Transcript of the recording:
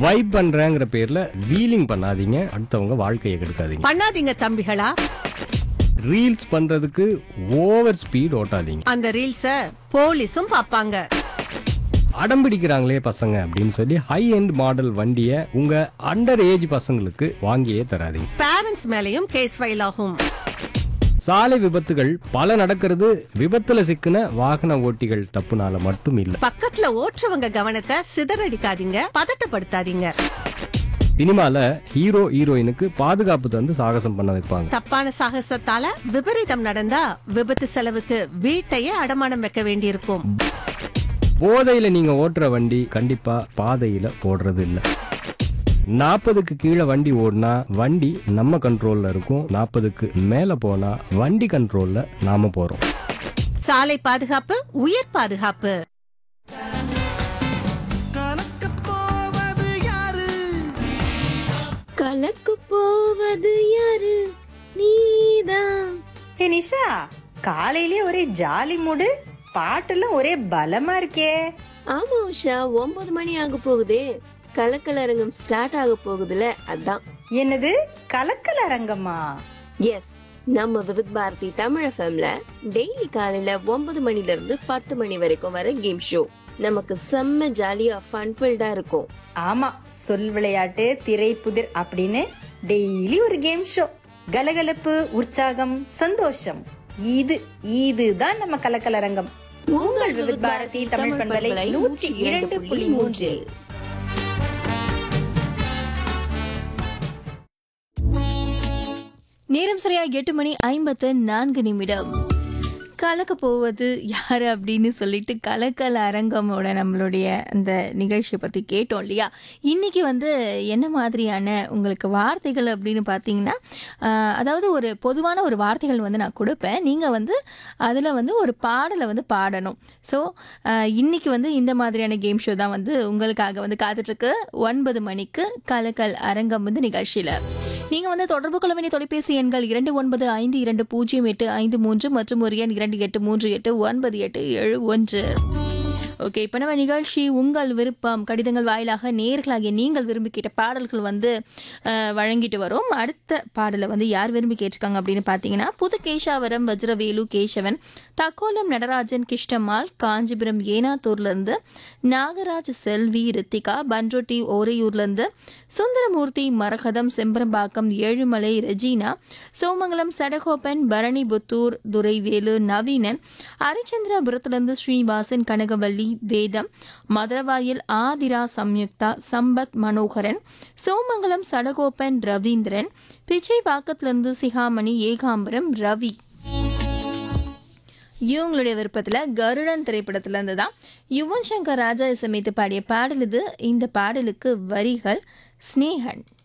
vibe பண்றேங்கிற பேர்ல wheeling பண்ணாதீங்க அடுத்தவங்க வாழ்க்கையை கெடுக்காதீங்க பண்ணாதீங்க தம்பிகளா ரீல்ஸ் பண்றதுக்கு ஓவர் ஸ்பீட் ஓட்டாதீங்க அந்த ரீல்ஸ போலீஸும் பாப்பாங்க அடம் பிடிக்கிறாங்களே பசங்க அப்படின்னு சொல்லி ஹை எண்ட் மாடல் வண்டியை உங்க அண்டர் ஏஜ் பசங்களுக்கு வாங்கியே தராதீங்க பேரண்ட்ஸ் மேலயும் கேஸ் ஃபைல் ஆகும் சாலை விபத்துகள் பல நடக்கிறது விபத்துல சிக்கின வாகன ஓட்டிகள் தப்புனால மட்டும் இல்ல பக்கத்துல ஓட்டுறவங்க கவனத்தை சிதறடிக்காதீங்க பதட்டப்படுத்தாதீங்க சினிமால ஹீரோ ஹீரோயினுக்கு பாதுகாப்பு தந்து சாகசம் பண்ண வைப்பாங்க தப்பான சாகசத்தால விபரீதம் நடந்தா விபத்து செலவுக்கு வீட்டையே அடமானம் வைக்க வேண்டியிருக்கும் போதையில நீங்க ஓட்டுற வண்டி கண்டிப்பா பாதையில ஓடுறது இல்ல நாற்பதுக்கு கீழே வண்டி ஓடினா வண்டி நம்ம கண்ட்ரோல்ல இருக்கும் நாற்பதுக்கு மேல போனா வண்டி கண்ட்ரோல்ல நாம போறோம் சாலை பாதுகாப்பு உயிர் பாதுகாப்பு கலக்கு போவது யாரு நீதான் ஹே நிஷா காலையிலே ஒரே ஜாலி மூடு பாட்டெல்லாம் ஒரே பலமா இருக்கே ஆமா உஷா ஒன்பது மணி ஆக போகுதே கலக்கலரங்கம் ஸ்டார்ட் ஆக போகுதுல அதான் என்னது கலக்கல அரங்கம்மா எஸ் நம்ம விவித் பாரதி தமிழ் எஃப்எம்ல டெய்லி காலையில ஒன்பது மணில இருந்து பத்து மணி வரைக்கும் வர கேம் ஷோ நமக்கு செம்ம ஜாலியா ஃபன்ஃபில்டா இருக்கும் ஆமா சொல் விளையாட்டு திரைப்புதிர் அப்படின்னு டெய்லி ஒரு கேம் ஷோ கலகலப்பு உற்சாகம் சந்தோஷம் இது இதுதான் நம்ம கலக்கலரங்கம் உங்கள் விவித் பாரதி தமிழ் பண்பலை நூற்றி இரண்டு புள்ளி மூன்றில் நேரம் சரியா எட்டு மணி ஐம்பத்து நான்கு நிமிடம் கலக்க போவது யார் அப்படின்னு சொல்லிட்டு கலக்கல் அரங்கமோட நம்மளுடைய அந்த நிகழ்ச்சியை பற்றி கேட்டோம் இல்லையா இன்றைக்கி வந்து என்ன மாதிரியான உங்களுக்கு வார்த்தைகள் அப்படின்னு பார்த்தீங்கன்னா ஆஹ், அதாவது ஒரு பொதுவான ஒரு வார்த்தைகள் வந்து நான் கொடுப்பேன் நீங்கள் வந்து அதில் வந்து ஒரு பாடலை வந்து பாடணும் ஸோ இன்றைக்கி வந்து இந்த மாதிரியான கேம் ஷோ தான் வந்து உங்களுக்காக வந்து காத்துட்ருக்கு ஒன்பது மணிக்கு கலக்கல் அரங்கம் வந்து நிகழ்ச்சியில் நீங்கள் வந்து தொடர்பு கொள்ள வேண்டிய தொலைபேசி எண்கள் இரண்டு ஒன்பது ஐந்து இரண்டு பூஜ்ஜியம் எட்டு ஐந்து மூன்று மற்றும் ஒரு எண் இரண்டு எட்டு மூன்று எட்டு ஒன்பது எட்டு ஏழு ஒன்று ஓகே இப்போ நம்ம நிகழ்ச்சி உங்கள் விருப்பம் கடிதங்கள் வாயிலாக நேர்களாகிய நீங்கள் விரும்பி கேட்ட பாடல்கள் வந்து அஹ், வழங்கிட்டு வரோம் அடுத்த பாடலை வந்து யார் விரும்பி கேட்டிருக்காங்க அப்படின்னு பார்த்தீங்கன்னா புது கேஷாவரம் வஜ்ரவேலு கேசவன் தக்கோலம் நடராஜன் கிருஷ்ணம்மாள் காஞ்சிபுரம் ஏனாத்தூர்லேருந்து நாகராஜ் செல்வி ரித்திகா பன்ரொட்டி ஓரையூர்லேருந்து சுந்தரமூர்த்தி மரகதம் செம்பரம்பாக்கம் ஏழுமலை ரெஜினா சோமங்கலம் சடகோப்பன் பரணிபுத்தூர் துரைவேலு நவீனன் ஹரிச்சந்திரபுரத்திலிருந்து ஸ்ரீனிவாசன் கனகவல்லி வேதம் மதுரவாயில் ஆதிரா சம்யுக்தா சம்பத் மனோகரன் சோமங்கலம் சடகோப்பன் ரவீந்திரன் பிச்சைவாக்கத்திலிருந்து சிகாமணி ஏகாம்பரம் ரவி இவங்களுடைய விருப்பத்தில் கருடன் திரைப்படத்துல இருந்து தான் யுவன் சங்கர் ராஜா இசையமைத்து பாடிய பாடல் இது இந்த பாடலுக்கு வரிகள் ஸ்னேகன்